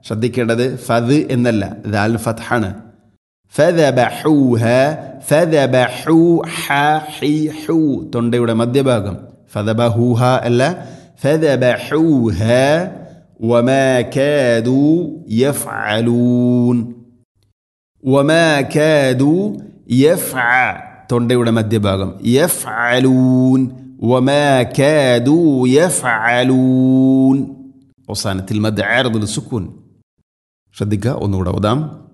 ശ്രദ്ധിക്കേണ്ടത് ഫത് എന്നല്ല ദാൽ ഫത്ഹാണ് ഫദബഹൂഹ ഫദബഹൂ ഹ ഹി ഹു തൊണ്ടയുടെ മധ്യഭാഗം ഫദബഹൂഹ അല്ല ഫദബഹൂഹ وما كادوا يفعلون وما كادوا يفع തൊണ്ടയുടെ മധ്യഭാഗം യഫ്അലൂൻ وما كادوا يفعلون അവസാനത്തിൽ മദ് ആറദുൽ സുക്കൂൻ ശ്രദ്ധിക്കുക ഒന്നുകൂടെ ഓതാം